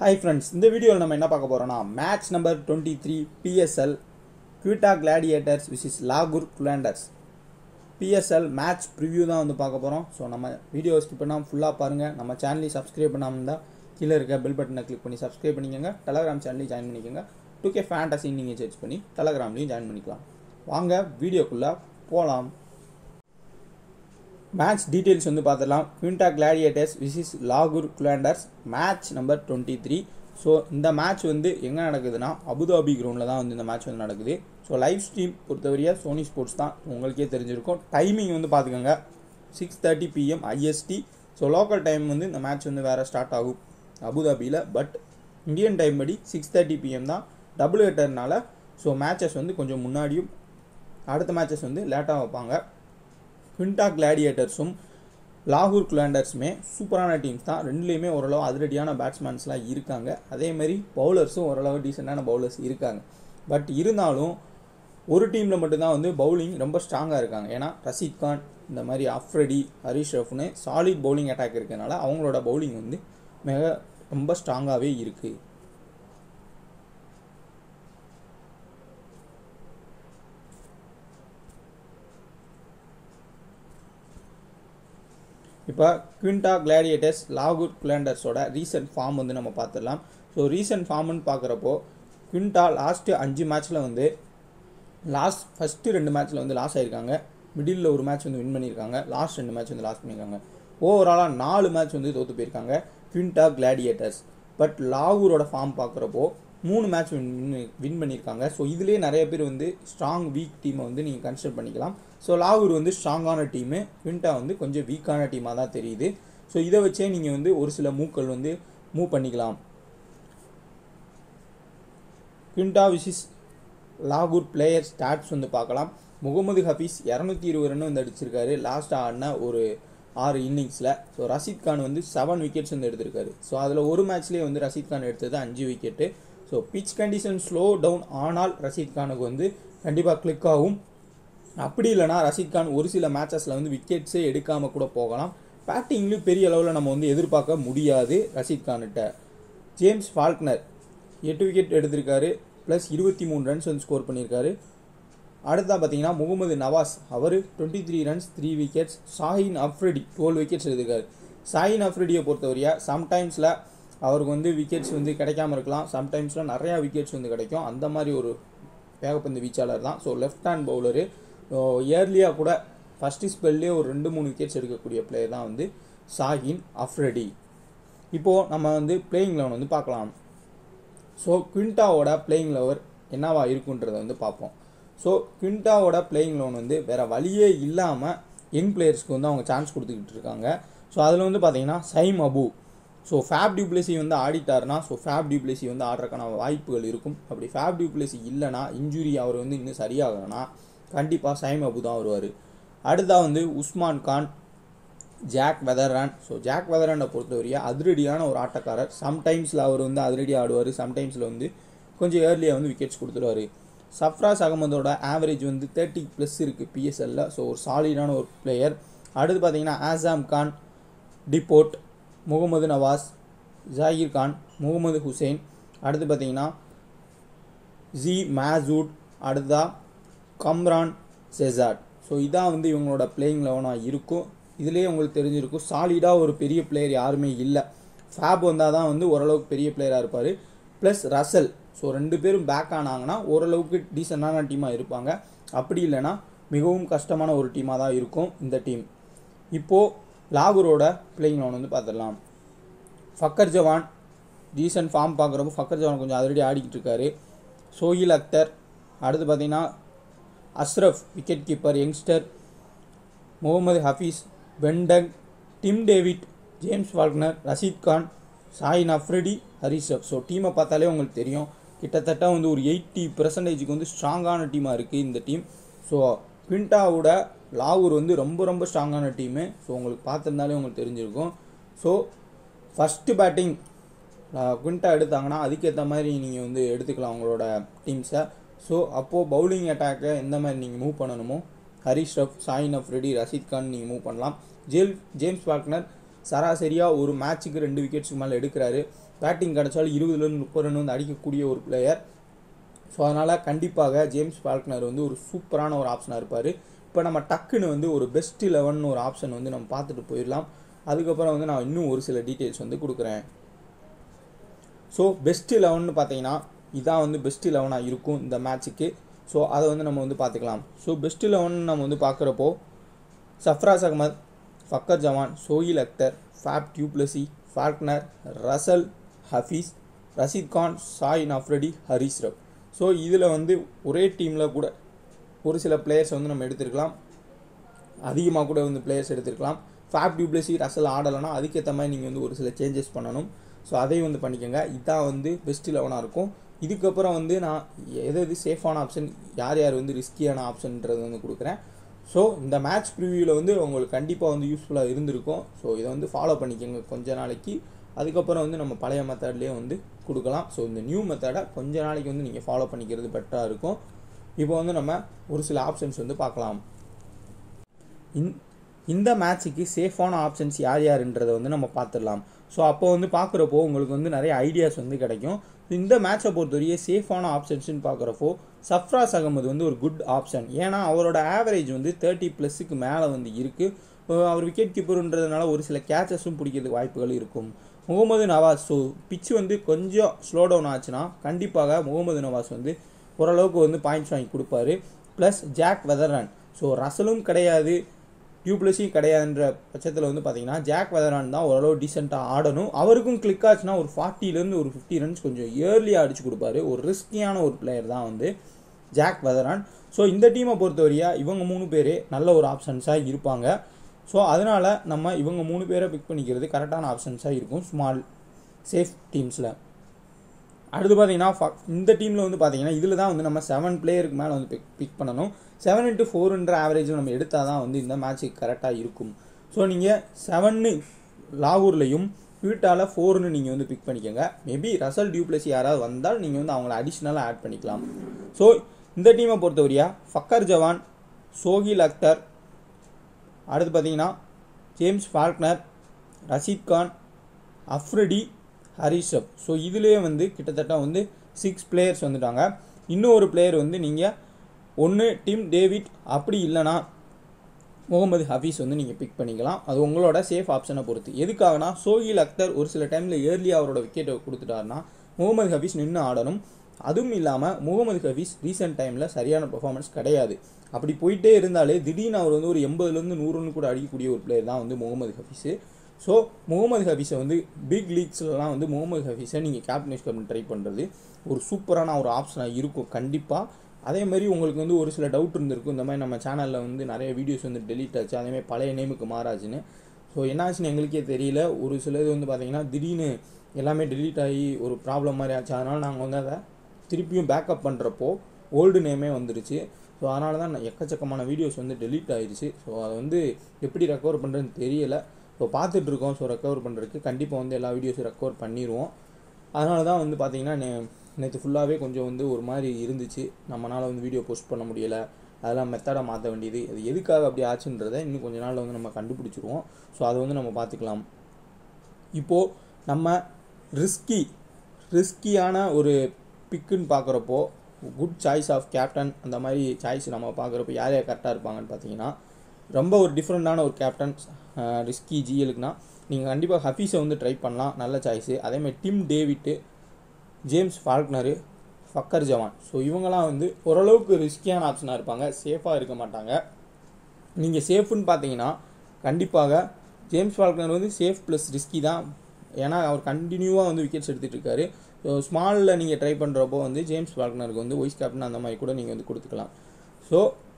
hi friends இந்த வீடியோவில் நம்ம என்ன பார்க்க போகிறோம்னா match number twenty three PSL Quetta Gladiators versus லாகூர் குலாண்டர்ஸ் பிஎஸ்எல் மேட்ச் ப்ரிவ்யூ தான் வந்து பார்க்க போகிறோம் ஸோ நம்ம வீடியோ ஸ்கிப் பண்ணாமல் ஃபுல்லாக பாருங்கள் நம்ம சேனலையும் சப்ஸ்கிரைப் பண்ணாமல் இருந்தால் கீழே இருக்க பெல் பட்டனை கிளிக் பண்ணி சப்ஸ்கிரைப் பண்ணிக்கோங்க டெலகிராம் சேனலையும் ஜாயின் பண்ணிக்கோங்க டூ கே ஃபேண்டஸின்னு நீங்கள் சர்ச் பண்ணி டெலகிராம்லையும் ஜாயின் பண்ணிக்கலாம் வாங்க வீடியோக்குள்ளே போகலாம் மேட்ச் டீட்டெயில்ஸ் வந்து பார்த்துடலாம் குவிண்டா கிளாடியேட்டர்ஸ் விசிஸ் லாகூர் Qalandars match number twenty three so இந்த மேட்ச் வந்து எங்கே நடக்குதுன்னா அபுதாபி கிரவுண்டில் தான் வந்து இந்த மேட்ச் வந்து நடக்குது ஸோ லைவ் ஸ்ட்ரீம் பொறுத்தவரைய சோனி ஸ்போர்ட்ஸ் தான் உங்களுக்கே தெரிஞ்சிருக்கும் டைமிங் வந்து பார்த்துக்கோங்க six thirty PM IST so local time வந்து இந்த மேட்ச் வந்து வேறு ஸ்டார்ட் ஆகும் அபுதாபியில் பட் இந்தியன் டைம் படி சிக்ஸ் தேர்ட்டி பிஎம் தான் டபுள் ஹெட்டர்னால ஸோ மேட்சஸ் வந்து கொஞ்சம் முன்னாடியும் அடுத்த மேட்சஸ் வந்து லேட்டாக வைப்பாங்க குவிண்டா கிளாடியேட்டர்ஸும் லாகூர் குலாண்டர்ஸுமே சூப்பரான டீம்ஸ் தான் ரெண்டுலேயுமே ஓரளவு அதிரடியான பேட்ஸ்மேன்ஸ்லாம் இருக்காங்க அதேமாதிரி பவுலர்ஸும் ஓரளவு டீசெண்டான பவுலர்ஸ் இருக்காங்க பட் இருந்தாலும் ஒரு டீமில் மட்டும்தான் வந்து பவுலிங் ரொம்ப ஸ்ட்ராங்காக இருக்காங்க ஏன்னா ரஷீத் கான் இந்த மாதிரி அஃப்ரெடி ஹரிஷ் ரஃப்னு சாலிட் பவுலிங் அட்டாக் இருக்கனால அவங்களோட பவுலிங் வந்து மிக ரொம்ப ஸ்ட்ராங்காகவே இருக்குது இப்போ குவிண்டா கிளாடியேட்டர்ஸ் லாகூர் குலாண்டர்ஸோட ரீசன்ட் ஃபார்ம் வந்து நம்ம பார்த்துடலாம் ஸோ ரீசன்ட் ஃபார்ம்னு பார்க்குறப்போ குவிண்டா லாஸ்ட்டு அஞ்சு மேட்ச்சில் வந்து லாஸ்ட் ஃபஸ்ட்டு ரெண்டு மேட்ச்சில் வந்து லாஸ் ஆயிருக்காங்க மிடில் ஒரு மேட்ச் வந்து வின் பண்ணியிருக்காங்க லாஸ்ட் ரெண்டு மேட்ச் வந்து லாஸ் பண்ணியிருக்காங்க ஓவராலாக நாலு மேட்ச் வந்து தோற்று போயிருக்காங்க குவிண்டா கிளாடியேட்டர்ஸ் பட் லாகூரோட ஃபார்ம் பார்க்குறப்போ மூணு மேட்ச் வின் வின் பண்ணியிருக்காங்க ஸோ இதுலேயே நிறைய பேர் வந்து ஸ்ட்ராங் வீக் டீமை வந்து நீங்கள் கன்சிடர் பண்ணிக்கலாம் ஸோ லாகூர் வந்து ஸ்ட்ராங்கான டீமு குவிண்டா வந்து கொஞ்சம் வீக்கான டீமாக தான் தெரியுது ஸோ இதை வச்சே நீங்கள் வந்து ஒரு சில மூக்கள் வந்து மூவ் பண்ணிக்கலாம் குவிண்டா விசிஸ் லாகூர் பிளேயர் ஸ்டாட்ஸ் வந்து பார்க்கலாம் முகமது ஹஃபீஸ் இரநூத்தி இருபது ரன் வந்து அடிச்சிருக்காரு லாஸ்ட் ஆடின ஒரு ஆறு இன்னிங்ஸில் ஸோ ரஷீத் கான் வந்து செவன் விக்கெட்ஸ் வந்து எடுத்திருக்காரு ஸோ அதில் ஒரு மேட்ச்லேயே வந்து ரஷீத் கான் எடுத்தது அஞ்சு wicket so pitch condition slow down ஆனால் ரஷீத் கானுக்கு வந்து கண்டிப்பாக கிளிக் ஆகும் அப்படி இல்லைனா ரஷீத் கான் ஒரு சில மேட்சஸில் வந்து விக்கெட்ஸே எடுக்காமல் கூட போகலாம் பேட்டிங்லேயும் பெரிய அளவில் நம்ம வந்து எதிர்பார்க்க முடியாது ரஷீத் கான்கிட்ட ஜேம்ஸ் ஃபால்க்னர் எட்டு விக்கெட் எடுத்திருக்காரு ப்ளஸ் இருபத்தி மூணு ரன்ஸ் வந்து ஸ்கோர் பண்ணியிருக்காரு அடுத்தா பார்த்தீங்கன்னா முகமது நவாஸ் அவர் twenty three runs three wickets Shaheen Afridi twelve wickets எடுத்திருக்காரு ஷாஹின் அஃப்ரிடியை பொறுத்தவரையா சம்டைம்ஸில் அவருக்கு வந்து விக்கெட்ஸ் வந்து கிடைக்காம இருக்கலாம் சம்டைம்ஸில் நிறையா விக்கெட்ஸ் வந்து கிடைக்கும் அந்த மாதிரி ஒரு வேகப்பந்து வீச்சாளர் தான் ஸோ லெஃப்ட் ஹேண்ட் பவுலரு இயர்லியாக கூட ஃபஸ்ட்டு ஸ்பெல்லே ஒரு ரெண்டு மூணு விக்கெட்ஸ் எடுக்கக்கூடிய பிளேயர் தான் வந்து ஷாஹின் அஃப்ரெடி இப்போது நம்ம வந்து பிளேயிங் லெவன் வந்து பார்க்கலாம் ஸோ குவிண்டாவோட பிளேயிங் லெவர் என்னவா இருக்குன்றதை வந்து பார்ப்போம் ஸோ குவிண்டாவோட பிளேயிங் லெவன் வந்து வேறு வழியே இல்லாமல் யங் பிளேயர்ஸ்க்கு வந்து அவங்க சான்ஸ் கொடுத்துக்கிட்டு இருக்காங்க ஸோ அதில் வந்து பார்த்தீங்கன்னா சைம் அபு ஸோ ஃபேப் டியூப்ளேசி வந்து ஆடிட்டார்னா ஸோ ஃபேப் டியூப்ளேசி வந்து ஆடுறதுக்கான வாய்ப்புகள் இருக்கும் அப்படி ஃபேப் டியூப்ளேசி இல்லைனா இன்ஜுரி அவர் வந்து இன்னும் சரியாகலைன்னா கண்டிப்பாக சைம் அபு தான் வருவார் அடுத்தா வந்து Usman Khan Jake Weatherald so Jake வெதரானை பொறுத்தவரைய அதிரடியான ஒரு ஆட்டக்காரர் சம்டைம்ஸில் அவர் வந்து அதிரடி ஆடுவார் சம்டைம்ஸில் வந்து கொஞ்சம் ஏர்லியாக வந்து விக்கெட்ஸ் கொடுத்துருவார் சஃப்ராஸ் அகமதோட ஆவரேஜ் வந்து தேர்ட்டி ப்ளஸ் இருக்குது பிஎஸ்எல்ல ஸோ ஒரு சாலிடான ஒரு பிளேயர் அடுத்து பார்த்தீங்கன்னா ஆசாம் கான் டிபோட் முகமது நவாஸ் ஜாகிர் கான் முகமது ஹுசைன் அடுத்து பார்த்தீங்கன்னா ஜி மேசூட் அடுத்தா கம்ரான் செசாட் ஸோ இதான் வந்து இவங்களோட பிளேயிங் லெவனாக இருக்கும் இதுலேயே உங்களுக்கு தெரிஞ்சிருக்கும் சாலிடாக ஒரு பெரிய பிளேயர் யாருமே இல்லை ஃபேப் வந்தால் தான் வந்து ஓரளவுக்கு பெரிய பிளேயராக இருப்பார் ப்ளஸ் ரசல் ஸோ ரெண்டு பேரும் பேக் ஆனாங்கன்னா ஓரளவுக்கு டீசெண்டான டீமாக இருப்பாங்க அப்படி இல்லைன்னா மிகவும் கஷ்டமான ஒரு டீமாக தான் இருக்கும் இந்த டீம் இப்போது லாகூரோட பிளேயிங் லெவன் வந்து பார்த்துடலாம் ஃபக்கர் ஜவான் ரீசன்ட் ஃபார்ம் பார்க்குறப்போ ஃபக்கர் ஜவான் கொஞ்சம் ஆல்ரெடி ஆடிக்கிட்டு இருக்காரு சோஹில் அக்தர் அடுத்து பார்த்தீங்கன்னா Ashraf wicket keeper youngster Mohammad Hafeez வெண்டங் Tim David James Faulkner Rashid Khan Shaheen Afridi ஹரிஷப் ஸோ டீமை பார்த்தாலே உங்களுக்கு தெரியும் கிட்டத்தட்ட வந்து ஒரு எயிட்டி பர்சன்டேஜுக்கு வந்து ஸ்ட்ராங்கான டீமாக இருக்குது இந்த டீம் ஸோ குவிண்டாவோட லாகூர் வந்து ரொம்ப ரொம்ப ஸ்ட்ராங்கான டீமு ஸோ உங்களுக்கு பார்த்துருந்தாலே உங்களுக்கு தெரிஞ்சிருக்கும் ஸோ ஃபஸ்ட்டு பேட்டிங் குவிண்டா எடுத்தாங்கன்னா அதுக்கேற்ற மாதிரி நீங்கள் வந்து எடுத்துக்கலாம் உங்களோட டீம்ஸை ஸோ அப்போது பவுலிங் அட்டாக்கை எந்த மாதிரி நீங்கள் மூவ் பண்ணணுமோ ஹரிஷ் ரஃப் சாயின் அஃப்ரெடி ரஷீத் கான் நீங்கள் மூவ் பண்ணலாம் ஜேல் ஜேம்ஸ் ஃபால்க்னர் சராசரியாக ஒரு மேட்ச்சுக்கு ரெண்டு விக்கெட்ஸுக்கு மேலே எடுக்கிறாரு பேட்டிங் கிடச்சாலும் இருபதுலேருந்து முப்பது ரன் வந்து அடிக்கக்கூடிய ஒரு பிளேயர் ஸோ அதனால் கண்டிப்பாக ஜேம்ஸ் ஃபால்க்னர் வந்து ஒரு சூப்பரான ஒரு ஆப்ஷனாக இருப்பார் இப்போ நம்ம டக்குன்னு வந்து ஒரு பெஸ்ட் லெவன் ஒரு ஆப்ஷன் வந்து நம்ம பார்த்துட்டு போயிடலாம் அதுக்கப்புறம் வந்து நான் இன்னும் ஒரு சில டீட்டெயில்ஸ் வந்து கொடுக்குறேன் ஸோ பெஸ்ட் லெவன்னு பார்த்தீங்கன்னா இதான் வந்து பெஸ்ட் லெவனாக இருக்கும் இந்த மேட்ச்சுக்கு ஸோ அதை வந்து நம்ம வந்து பார்த்துக்கலாம் ஸோ பெஸ்ட் லெவன் நம்ம வந்து பார்க்குறப்போ Sarfaraz Ahmed Fakhar Zaman Sohail Akhtar Faf du Plessis Faulkner Russell Hafeez Rashid Khan சாய் நஃப்ரடி ஹரிஸ் ரவ் ஸோ இதில் வந்து ஒரே டீமில் கூட ஒரு சில பிளேயர்ஸ் வந்து நம்ம எடுத்திருக்கலாம் அதிகமாக கூட வந்து பிளேயர்ஸ் எடுத்திருக்கலாம் ஃபேப் டியூப்ளசி ரசல் ஆடலைன்னா அதுக்கேற்ற மாதிரி நீங்கள் வந்து ஒரு சில சேஞ்சஸ் பண்ணணும் ஸோ அதையும் வந்து பண்ணிக்கோங்க இதான் வந்து பெஸ்ட் லெவனாக இருக்கும் இதுக்கப்புறம் வந்து நான் எது எது சேஃபான ஆப்ஷன் யார் யார் வந்து ரிஸ்கியான ஆப்ஷன்ன்றது வந்து கொடுக்குறேன் ஸோ இந்த மேட்ச் ப்ரிவியூவில் வந்து உங்களுக்கு கண்டிப்பாக வந்து யூஸ்ஃபுல்லாக இருந்திருக்கும் ஸோ இதை வந்து ஃபாலோ பண்ணிக்கோங்க கொஞ்ச நாளைக்கு அதுக்கப்புறம் வந்து நம்ம பழைய மெத்தட்லேயே வந்து கொடுக்கலாம் ஸோ இந்த நியூ மெத்தடை கொஞ்ச நாளைக்கு வந்து நீங்கள் ஃபாலோ பண்ணிக்கிறது பெட்டராக இருக்கும் இப்போ வந்து நம்ம ஒரு சில ஆப்ஷன்ஸ் வந்து பார்க்கலாம் இந் இந்த மேட்ச்சுக்கு சேஃபான ஆப்ஷன்ஸ் யார் யாருன்றதை வந்து நம்ம பார்த்துடலாம் ஸோ அப்போ வந்து பார்க்குறப்போ உங்களுக்கு வந்து நிறைய ஐடியாஸ் வந்து கிடைக்கும் இந்த மேட்சை பொறுத்தவரையே சேஃபான ஆப்ஷன்ஸ்னு பார்க்குறப்போ சஃப்ராஸ் அகமது வந்து ஒரு குட் ஆப்ஷன் ஏன்னா அவரோட ஆவரேஜ் வந்து தேர்ட்டி ப்ளஸுக்கு மேலே வந்து இருக்குது அவர் விக்கெட் கீப்பருன்றதுனால ஒரு சில கேச்சஸும் பிடிக்கிறதுக்கு வாய்ப்புகள் இருக்கும் முகமது நவாஸ் ஸோ பிச்சு வந்து கொஞ்சம் ஸ்லோ டவுன் ஆச்சுன்னா கண்டிப்பாக முகமது நவாஸ் வந்து ஓரளவுக்கு வந்து பாயிண்ட்ஸ் வாங்கி கொடுப்பாரு ப்ளஸ் ஜாக் வெதர்ரான் ஸோ ரசலும் கிடையாது டியூப்ளஸியும் கிடையாதுன்ற பட்சத்தில் வந்து பார்த்தீங்கன்னா ஜாக் வெதரான் தான் ஓரளவு டீசெண்டாக ஆடணும் அவருக்கும் கிளிக் ஆச்சுன்னா ஒரு ஃபார்ட்டிலேருந்து ஒரு ஃபிஃப்டி ரன்ஸ் கொஞ்சம் இயர்லியாக அடிச்சு கொடுப்பாரு ஒரு ரிஸ்கியான ஒரு பிளேயர் தான் வந்து ஜாக் வெதரான் ஸோ இந்த டீமை பொறுத்தவரையா இவங்க மூணு பேரே நல்ல ஒரு ஆப்ஷன்ஸாக இருப்பாங்க ஸோ அதனால் நம்ம இவங்க மூணு பேரை பிக் பண்ணிக்கிறது கரெக்டான ஆப்ஷன்ஸாக இருக்கும் ஸ்மால் சேஃப் டீம்ஸில் அடுத்து பார்த்தீங்கன்னா இந்த டீமில் வந்து பார்த்தீங்கன்னா இதில் தான் வந்து நம்ம செவன் பிளேயருக்கு மேலே வந்து பிக் பிக் பண்ணணும் செவன் இன்ட்டு ஃபோர்ன்ற ஆவரேஜ் நம்ம எடுத்தால் தான் வந்து இந்த மேட்ச்சுக்கு கரெக்டாக இருக்கும் ஸோ நீங்கள் செவன்னு லாகூர்லையும் குவிட்டாவில் ஃபோர்னு நீங்கள் வந்து பிக் பண்ணிக்கோங்க மேபி ரசல் டியூப்ளசி யாராவது வந்தால் நீங்கள் வந்து அவங்கள அடிஷ்னலாக ஆட் பண்ணிக்கலாம் ஸோ இந்த டீமை பொறுத்தவரையா ஃபக்கர் ஜவான் சோஹில் அக்தர் அடுத்து பார்த்தீங்கன்னா ஜேம்ஸ் ஃபால்க்னர் ரஷீத் கான் அஃப்ரிடி ஹரிஷப் ஸோ இதுலேயே வந்து கிட்டத்தட்ட வந்து சிக்ஸ் பிளேயர்ஸ் வந்துட்டாங்க இன்னும் ஒரு பிளேயர் வந்து நீங்கள் ஒன்று டிம் டேவிட் அப்படி இல்லைனா முகமது ஹஃபீஸ் வந்து நீங்கள் பிக் பண்ணிக்கலாம் அது உங்களோட சேஃப் ஆப்ஷனை பொறுத்து எதுக்காகனா சோஹில் அக்தர் ஒரு சில டைமில் இயர்லியாக அவரோட விக்கெட்டை கொடுத்துட்டாருன்னா முகமது ஹஃபீஸ் நின்று ஆடணும் அதுவும் இல்லாமல் முகமது ஹஃபீஸ் ரீசெண்ட் டைமில் சரியான பெர்ஃபார்மன்ஸ் கிடையாது அப்படி போயிட்டே இருந்தாலே திடீர்னு அவர் வந்து ஒரு எண்பதுலேருந்து நூறுன்னு கூட அடிக்கக்கூடிய ஒரு பிளேயர் தான் வந்து முகமது ஹஃபீஸு ஸோ முகமது ஹஃபீஸை வந்து பிக் லீக்ஸ்லலாம் வந்து முகமது ஹஃபீஸை நீங்கள் கேப்டனைஸ் பண்ணி ட்ரை பண்ணுறது ஒரு சூப்பரான ஒரு ஆப்ஷனாக இருக்கும் கண்டிப்பாக அதே மாதிரி உங்களுக்கு வந்து ஒரு சில டவுட் இருந்திருக்கும் இந்த மாதிரி நம்ம சேனலில் வந்து நிறைய வீடியோஸ் வந்து டெலீட் ஆச்சு அதேமாதிரி பழைய நேமுக்கு மாறாச்சுன்னு ஸோ என்னாச்சுன்னு எங்களுக்கே தெரியல ஒரு சிலது வந்து பார்த்திங்கன்னா திடீர்னு எல்லாமே டெலீட் ஆகி ஒரு ப்ராப்ளம் மாதிரி ஆச்சு அதனால் நாங்கள் வந்து அதை திருப்பியும் பேக்கப் பண்ணுறப்போ ஓல்டு நேமே வந்துருச்சு ஸோ அதனால தான் எக்கச்சக்கமான வீடியோஸ் வந்து டெலீட் ஆயிடுச்சு ஸோ அதை வந்து எப்படி ரெக்கவர் பண்ணுறதுன்னு தெரியலை ஸோ பார்த்துட்ருக்கோம் ஸோ ரெக்கவர் பண்ணுறதுக்கு கண்டிப்பாக வந்து எல்லா வீடியோஸும் ரெக்கவர் பண்ணிடுவோம் அதனால தான் வந்து பார்த்திங்கன்னா நே நேற்று ஃபுல்லாகவே கொஞ்சம் வந்து ஒரு மாதிரி இருந்துச்சு நம்மளால் வந்து வீடியோ போஸ்ட் பண்ண முடியலை அதெல்லாம் மெத்தடை மாற்ற வேண்டியது அது எதுக்காக அப்படி ஆச்சுன்றதை இன்னும் கொஞ்ச நாளில் வந்து நம்ம கண்டுபிடிச்சிருவோம் ஸோ அதை வந்து நம்ம பார்த்துக்கலாம் இப்போது நம்ம ரிஸ்கி ரிஸ்கியான ஒரு பிக்குன்னு பார்க்குறப்போ குட் சாய்ஸ் ஆஃப் கேப்டன் அந்த மாதிரி சாய்ஸ் நம்ம பார்க்குறப்போ யார் யார் கரெக்டாக இருப்பாங்கன்னு பார்த்தீங்கன்னா ரொம்ப ஒரு டிஃப்ரெண்ட்டான ஒரு கேப்டன் ரிஸ்கி ஜிஎலுக்குனா நீங்கள் கண்டிப்பாக ஹஃபீஸை வந்து ட்ரை பண்ணலாம் நல்ல சாய்ஸு அதேமாதிரி Tim David James Faulkner Fakhar Zaman so இவங்கெல்லாம் வந்து ஓரளவுக்கு ரிஸ்கியான ஆப்ஷனாக இருப்பாங்க சேஃபாக இருக்க மாட்டாங்க நீங்கள் சேஃப்னு பார்த்தீங்கன்னா கண்டிப்பாக ஜேம்ஸ் ஃபால்க்னர் வந்து சேஃப் ப்ளஸ் ரிஸ்கி தான் ஏன்னா அவர் கண்டினியூவாக வந்து விக்கெட்ஸ் எடுத்துகிட்டு இருக்காரு ஸோ ஸ்மாலில் நீங்கள் ட்ரை பண்ணுறப்போ வந்து ஜேம்ஸ் ஃபால்க்னருக்கு வந்து வைஸ் கேப்டன் அந்த மாதிரி கூட நீங்கள் வந்து கொடுத்துக்கலாம் so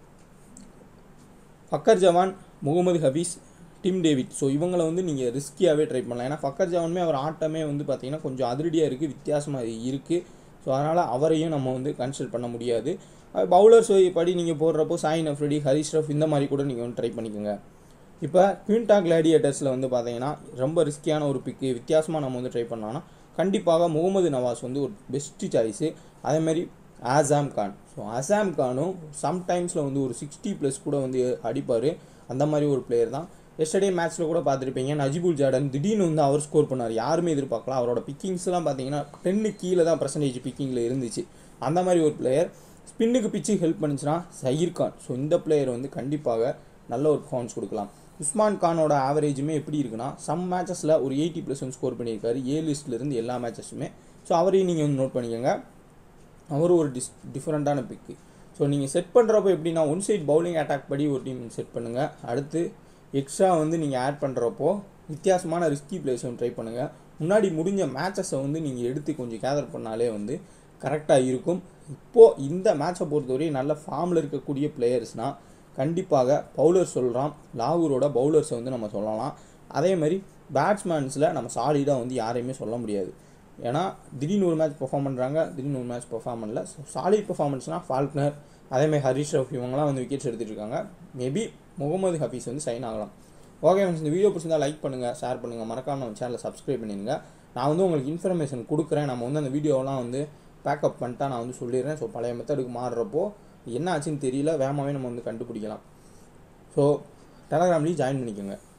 Fakhar Zaman Mohammad Hafeez Tim David so இவங்களை வந்து நீங்கள் ரிஸ்கியாகவே ட்ரை பண்ணலாம் ஏன்னா ஃபக்கர் ஜவானுமே அவர் ஆட்டமே வந்து பார்த்தீங்கன்னா கொஞ்சம் அதிரடியாக இருக்குது வித்தியாசமாக இருக்குது ஸோ அதனால் அவரையும் நம்ம வந்து கன்சல்ட் பண்ண முடியாது பவுலர்ஸ் படி நீங்கள் போடுறப்போ சாயின் அஃப்ரெடி ஹரிஷ் ரஃப் இந்த மாதிரி கூட நீங்கள் வந்து ட்ரை பண்ணிக்கோங்க இப்போ குவிண்டா கிளாடியேட்டர்ஸில் வந்து பார்த்தீங்கன்னா ரொம்ப ரிஸ்கியான ஒரு பிக்கு வித்தியாசமாக நம்ம வந்து ட்ரை பண்ணோம்னா கண்டிப்பாக முகமது நவாஸ் வந்து ஒரு பெஸ்ட்டு சாய்ஸு அதேமாதிரி ஆசாம் கான் ஸோ அசாம் கானும் சம்டைம்ஸில் வந்து ஒரு சிக்ஸ்டி ப்ளஸ் கூட வந்து அடிப்பார் அந்த மாதிரி ஒரு பிளேயர் தான் எஸ்டர்டே மேட்ச்சில் கூட பார்த்துருப்பீங்க நஜிபுல் ஜாடன் திடீர்னு வந்து அவர் ஸ்கோர் பண்ணார் யாருமே எதிர்பார்க்கலாம் அவரோட பிக்கிங்ஸ்லாம் பார்த்தீங்கன்னா டென்னு கீழே தான் பர்சன்டேஜ் பிக்கிங்கில் இருந்துச்சு அந்த மாதிரி ஒரு பிளேயர் ஸ்பின்னுக்கு பிச்சு ஹெல்ப் பண்ணுச்சுன்னா சயீர் கான் ஸோ இந்த பிளேயர் வந்து கண்டிப்பாக நல்ல ஒரு பர்ஃபார்மன்ஸ் கொடுக்கலாம் உஸ்மான் கானோட ஆவரேஜுமே எப்படி இருக்குன்னா சம் மேட்சஸில் ஒரு எயிட்டி ப்ளஸ் வந்து ஸ்கோர் பண்ணியிருக்காரு ஏ லிஸ்ட்லேருந்து எல்லா மேட்சஸுமே ஸோ அவரையும் நீங்கள் வந்து நோட் பண்ணிக்கோங்க அவர் ஒரு டிஸ் டிஃப்ரெண்ட்டான பிக்கு ஸோ நீங்கள் செட் பண்ணுறப்போ எப்படின்னா ஒன் சைட் பவுலிங் அட்டாக் படி ஒரு டீம் செட் பண்ணுங்கள் அடுத்து எக்ஸ்ட்ரா வந்து நீங்கள் ஆட் பண்ணுறப்போ வித்தியாசமான ரிஸ்கி பிளேஸ் வந்து ட்ரை பண்ணுங்கள் முன்னாடி முடிஞ்ச மேட்சஸை வந்து நீங்கள் எடுத்து கொஞ்சம் கேதர் பண்ணாலே வந்து கரெக்டாக இருக்கும் இப்போது இந்த மேட்சை பொறுத்தவரை நல்ல ஃபார்மில் இருக்கக்கூடிய பிளேயர்ஸ்னால் கண்டிப்பாக பவுலர் சொல்கிறான் லாகூரோட பவுலர்ஸை வந்து நம்ம சொல்லலாம் அதே மாதிரி பேட்ஸ்மேன்ஸில் நம்ம சாலிடாக வந்து யாரையுமே சொல்ல முடியாது ஏன்னா திடீர்னு ஒரு மேட்ச் பெர்ஃபார்ம் பண்ணுறாங்க திடீர்னு ஒரு மேட்ச் பெர்ஃபார்ம் பண்ணல சாலிட் பெர்ஃபார்மன்ஸ்னால் ஃபால்க்னர் அதேமாதிரி ஹரிஷ் ரஃப் இவங்கலாம் வந்து விக்கெட்ஸ் எடுத்துகிட்டு இருக்காங்க மேபி முகமது ஹஃபீஸ் வந்து சைன் ஆகலாம் ஓகே ஃப்ரெண்ட்ஸ் இந்த வீடியோ பிடிச்சிருந்தா லைக் பண்ணுங்கள் ஷேர் பண்ணுங்கள் மறக்காம நம்ம சேனலை சப்ஸ்கிரைப் பண்ணிடுங்க நான் வந்து உங்களுக்கு இன்ஃபர்மேஷன் கொடுக்குறேன் நம்ம வந்து அந்த வீடியோலாம் வந்து பேக்கப் பண்ணிட்டா நான் வந்து சொல்லிடுறேன் ஸோ பழைய மெத்தடுக்கு மாறுறப்போ என்ன ஆச்சுன்னு தெரியல வேகமாகவே நம்ம வந்து கண்டுபிடிக்கலாம் ஸோ டெலகிராம்லேயும் ஜாயின் பண்ணிக்கோங்க